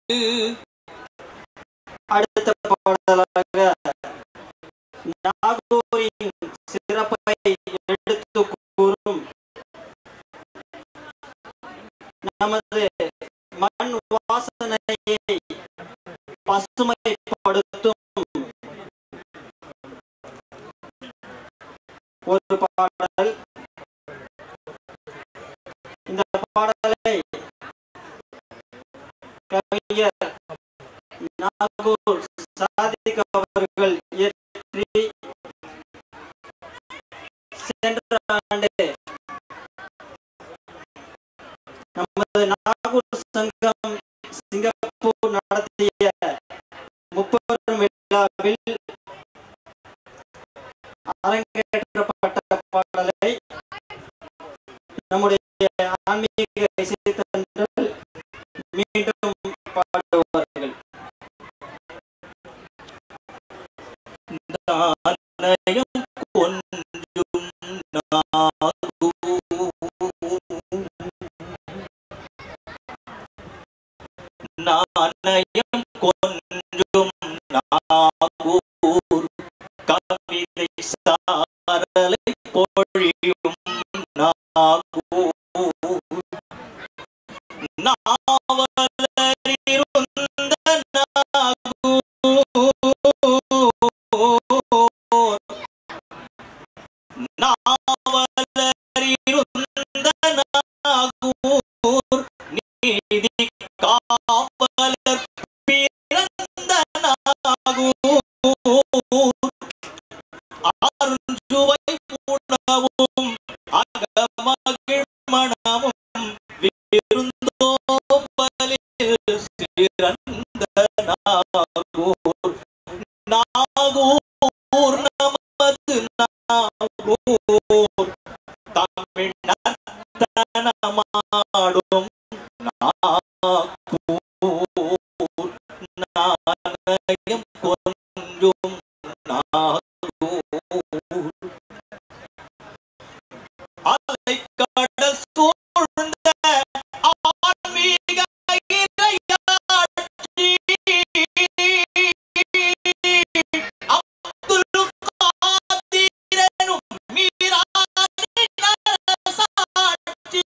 அடுத்த பாடலாக நாகூரின் சிறப்பை எடுத்து கூறும் நமது மண் வாசனையை பசுமைப்படுத்தும் ஒரு பாடல் இந்த பாடலை கவிஞர் நாகூர் சாதிக் அவர்கள் இயற்றி சென்ற ஆண்டு நமது நாகூர் சங்கம் சிங்கப்பூர் நடத்திய முப்பெரும் விழாவில் அரங்கேற்றப்பட்ட பாடலை நம்முடைய ஆன்மீக இசைத்தன்றல் மீண்டும் பாடுவார்கள் நாணயம் கொஞ்சும் நாகு நாணயம் கொஞ்சும் நாகூர் கவிதை சாரலை பொழியும் நாகூர் நாவலரிருந்த நாகூர் நாவலரிருந்த நாகூர் நீதி காவலர் பிறந்த நாகூர் அருஞ்சுவை உணவும் அகமகிழ் மணமும் விருந்தோம்பலில் சிறந்த நாகூர் நாகூர் நமது நாகூர் தமிழ் நர்த்தனமாடும் நாகூர் நாணயம் கொஞ்சும் நாகூர் அலை கடல் சூழ்ந்த ஆன்மீக இறையாட்சி அப்துல் காதிரனும் மீரானின் அரசாட்சி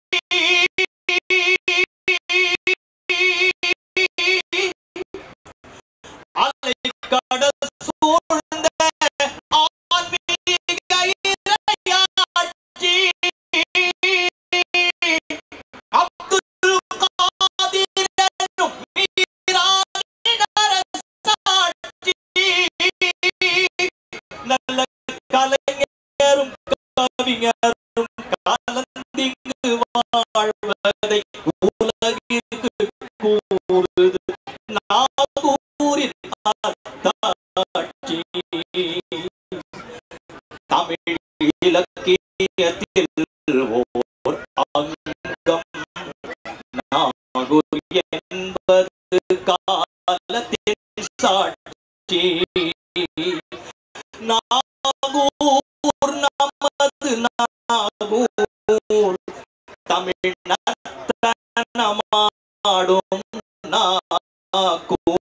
அலை கடல் சூழ்ந்த ஆன்மீக இறையாட்சி அப்துல் காதிரனும் மீரானின் அரசாட்சி நல்ல கலைஞரும் கவிஞரும் கலந்திங்கு வாழ்வதை உலகிற்கு கூறுது நாகூரின் அத்தாட்சி தமிழ் இலக்கியத்தில் ஓர் அங்கம் நாகூர் என்பது காலத்தின் சாட்சி நாகூர் நமது நாகூர் தமிழ் நர்த்தனமாடும் நாகூர்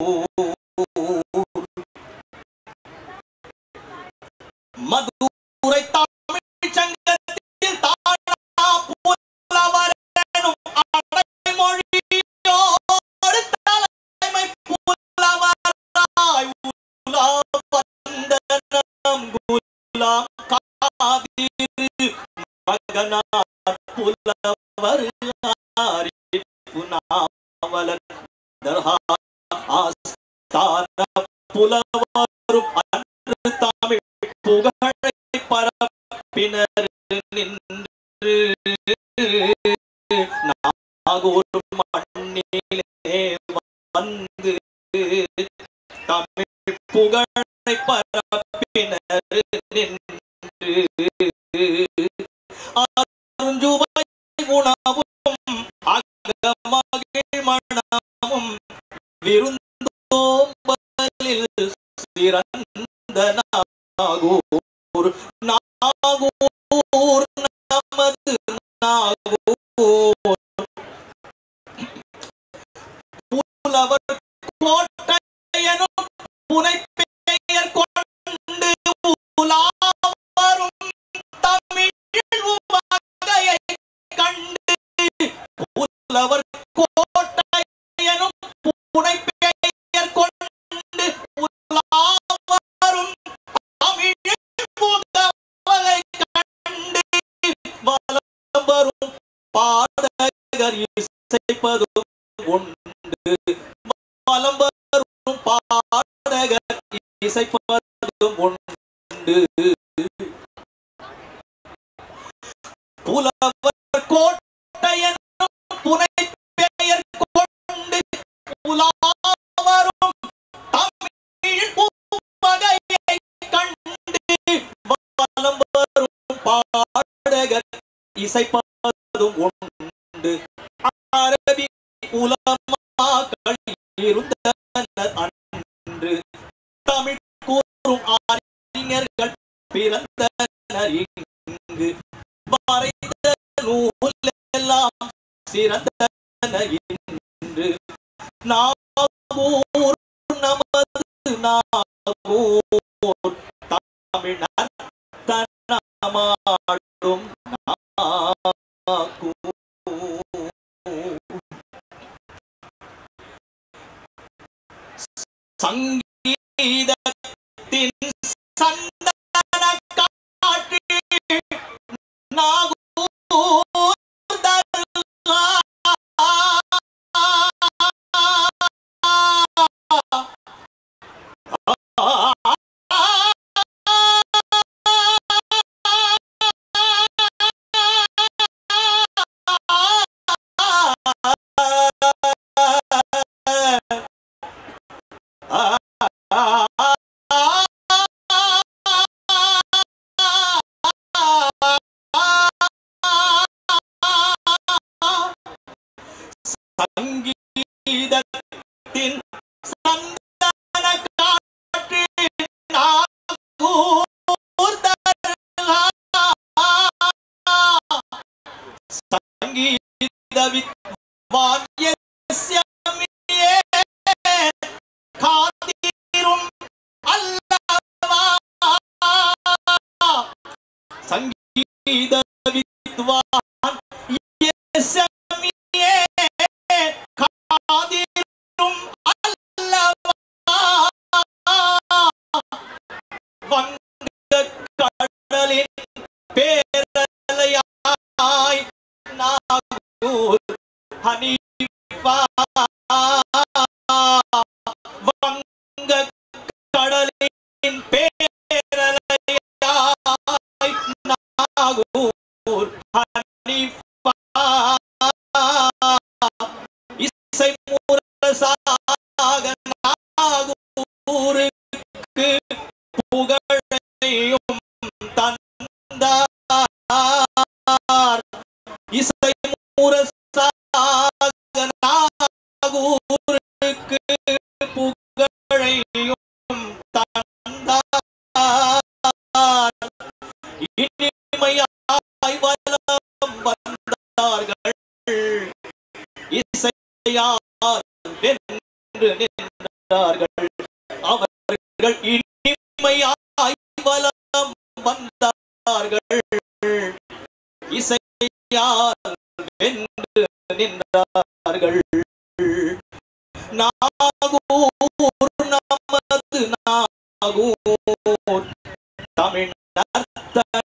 மதுரை தமிழ் சங்கத்தில் தானா புலவரனும் அடைமொழியோடு தலைமை புலவராய் உலா வந்த நம் குலாம் காதிரு மகனார் புலவர் ஆரிஃபு நாவலர் தர்ஹா ஆஸ்தான புலவரும் அன்று தமிழ் புகழை பரப்பினர் நின்று நாகூர் மண்ணிலே வந்து தமிழ் புகழை பரப்பினர் நின்று அருஞ்சுவை உணவும் அகமகிழ் மணமும் விருந்தோம்பலில் சிறந்த நாகூர் நாகூர் நமது நாகூர் புலவர் கோட்டையனும் புனை பெயர் கொண்டு உலாவரும் தமிழ் வகையை கண்டு புலவர் கோட்டையனும் புனை பெயர் கொண்டு உலாவரும் தமிழ் வகை கண்டு வலம் வரும் பாடகர் இசைப்பதும் உண்டு வலம் வரும் பாடகர் இசைப்பதும் உண்டு புலவர் கோட்டையனும் புனை பெயர் கொண்டு புலாவரும் தமிழ் வகையை கண்டு வலம் வரும் பாடகர் இசைப்பதும் உண்டு அரபி உலமாக்கள் இருந்தனர் அன்று தமிழ் கூறும் அறிஞர்கள் பிறந்தனர் இங்கு வரைந்த நூல் எல்லாம் சிறந்தன இன்று நாகூர் நமது நாகூர் தமிழர் தனமாடும் நாகூர் சங்கீதத்தின் சந்தன காற்று நாகூர் சங்கீதத்தின் சந்தன காற்று நாகூர் தருகா. சங்கீத வித்வான் எஸ்யமியே காத்திரும் அல்லவா சங்கீத வித்வான் எஸ்யமியே காதிரும் அல்லவா வங்க கடலின் பேரலையாய் நாகூர் ஹனீஃபா வங்க கடலின் பேரலையாய் நாகூர் ஹனீஃபா இசை முரசாக நாகூருக்கு புகழையும் தந்தார் இசை முரசாக நாகூருக்கு புகழையும் தந்தார் இனிமையாய் வலம் வந்தார்கள் இசையார் வென்று நின்றார்கள் அவர்கள் இனிமையாய் வலம் வந்தார்கள் இசையார் வென்று நின்றார்கள் நாகூர் நமது நாகூர் தமிழ்